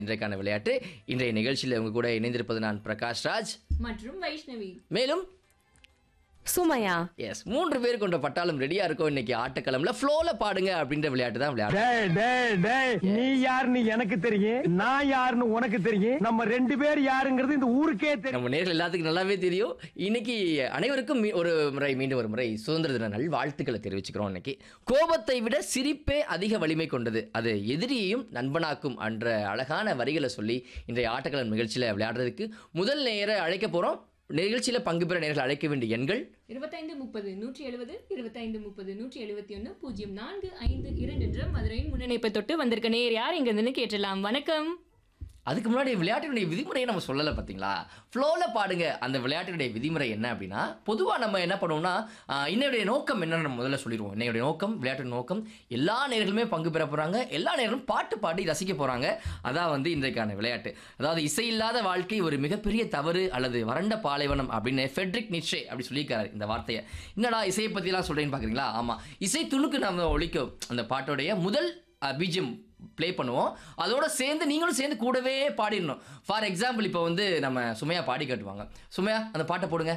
இன்றைக்கான விளையாட்டு இன்றைய நிகழ்ச்சியில் உங்க கூட இணைந்திருப்பது நான் பிரகாஷ் ராஜ் மற்றும் வைஷ்ணவி மேலும் சுமையா எஸ் மூன்று பேர் கொண்ட பட்டாளம் ரெடியா இருக்கும் இன்னைக்கு ஆட்டக்களம்ல ஃப்ளோல பாடுங்க அப்படின்ற விளையாட்டு தான் விளையாடு டேய் டேய் டேய் நீ யாருன்னு எனக்கு தெரியும் நான் யாருன்னு உனக்கு தெரியும் நம்ம ரெண்டு பேர் யாருங்கிறது இந்த ஊருக்கே தெரியும் நம்ம நேர்கள் எல்லாத்துக்கும் நல்லாவே தெரியும் இன்னைக்கு அனைவருக்கும் மீ- ஒரு முறை மீண்டும் ஒரு முறை சுதந்திர தின நல் வாழ்த்துக்களை தெரிவிச்சுக்கிறோம் இன்னைக்கு கோபத்தை விட சிரிப்பே அதிக வலிமை கொண்டது அது எதிரியையும் நண்பனாக்கும் என்ற அழகான வரிகளை சொல்லி இன்றைய ஆட்டக்களம் நிகழ்ச்சியில் விளையாடுறதுக்கு முதல் நேர அழைக்க போறோம் நிகழ்ச்சியில் பங்கு பெற நேர்கள் அழைக்க வேண்டிய எண்கள் இருபத்தைந்து முப்பது நூற்றி எழுபது இருபத்தைந்து முப்பது நூற்றி எழுபத்தி ஒன்று பூஜ்ஜியம் நான்கு ஐந்து இரண்டு என்ற மதுரையின் முன்னிணைப்பை தொட்டு வந்திருக்க நேர் யார் இங்க இருந்து கேட்டலாம் வணக்கம் அதுக்கு முன்னாடி விளையாட்டினுடைய விதிமுறையை நம்ம சொல்லலை பார்த்தீங்களா ஃப்ளோவில் பாடுங்க அந்த விளையாட்டினுடைய விதிமுறை என்ன அப்படின்னா பொதுவாக நம்ம என்ன பண்ணுவோம்னா ஆஹ், இன்னையுடைய நோக்கம் என்னன்னு நம்ம முதல்ல சொல்லிடுவோம் இன்னையுடைய நோக்கம் விளையாட்டு நோக்கம் எல்லா நேர்களுமே பங்கு பெற போகிறாங்க எல்லா நேர்களும் பாட்டு பாடி ரசிக்க போகிறாங்க அதான் வந்து இன்றைக்கான விளையாட்டு அதாவது இசை இல்லாத வாழ்க்கை ஒரு மிகப்பெரிய தவறு அல்லது வறண்ட பாலைவனம் அப்படின்னு ஃபெட்ரிக் நிச்சே அப்படி சொல்லியிருக்காரு இந்த வார்த்தையை என்னடா இசையை பற்றிலாம் சொல்கிறேன்னு பார்க்குறீங்களா ஆமாம் இசை துணுக்கு நம்ம ஒழிக்கும் அந்த பாட்டோடைய முதல் பிஜிஎம் ப்ளே பண்ணுவோம் அதோட சேர்ந்து நீங்களும் சேர்ந்து கூடவே பாடிடணும் ஃபார் எக்ஸாம்பிள் இப்போ வந்து நம்ம சுமையா பாடி காட்டுவாங்க சுமையா அந்த பாட்டை போடுங்க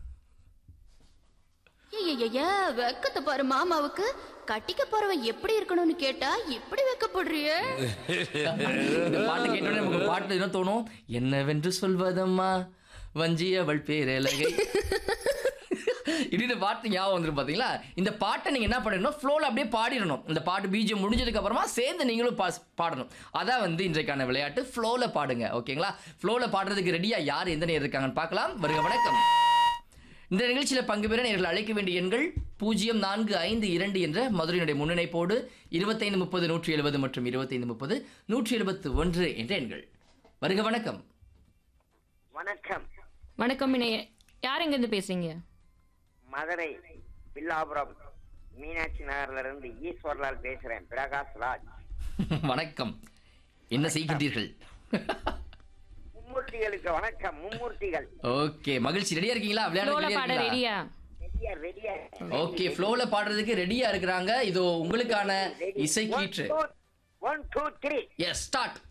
ஐயையைய, வெக்கத்தை பாரு மாமாவுக்கு கட்டிக்க போறவன் எப்படி இருக்கணும்னு கேட்டா இப்படி வெக்கப்படுறியே இந்த பாட்டு கேட்டோடனே நமக்கு பாட்டு என்ன தோணும் என்னவென்று சொல்வதம்மா வஞ்சி அவள் பேரழகை இப்படி பாட்டு ஞாபகம் வந்துடும் பார்த்தீங்களா இந்த பாட்டை நீங்கள் என்ன பண்ணிடணும் ஃப்ளோவில் அப்படியே பாடிடணும் இந்த பாட்டு பீஜம் முடிஞ்சதுக்கு அப்புறமா சேர்ந்து நீங்களும் பாஸ் பாடணும் அதான் வந்து இன்றைக்கான விளையாட்டு ஃப்ளோவில் பாடுங்க ஓகேங்களா ஃப்ளோவில் பாடுறதுக்கு ரெடியாக யார் எந்த நேரம் இருக்காங்கன்னு பார்க்கலாம் வருக வணக்கம் இந்த நிகழ்ச்சியில் பங்கு பெற நேர்கள் அழைக்க வேண்டிய எண்கள் பூஜ்ஜியம் நான்கு ஐந்து இரண்டு என்ற மதுரையினுடைய முன்னிணைப்போடு இருபத்தைந்து முப்பது நூற்றி எழுபது மற்றும் இருபத்தைந்து முப்பது நூற்றி எழுபத்து ஒன்று என்ற எண்கள் வருக வணக்கம் வணக்கம் வணக்கம் இணைய யார் இங்க இருந்து பேசுறீங்க மதுரை வில்லாபுரம் மீனாட்சி நகர்ல இருந்து ஈஸ்வர்லால் பேசுறேன் பிரகாஷ் ராஜ் வணக்கம் என்ன செய்கின்றீர்கள் மும்மூர்த்திகளுக்கு வணக்கம் மும்மூர்த்திகள் ஓகே மகிழ்ச்சி ரெடியா இருக்கீங்களா ஃப்ளோல பாட விளையாட ரெடியா ரெடியா ரெடியா ஓகே ஃப்ளோல பாடுறதுக்கு ரெடியா இருக்கிறாங்க இதோ உங்களுக்கான இசை கீற்று one two three yes start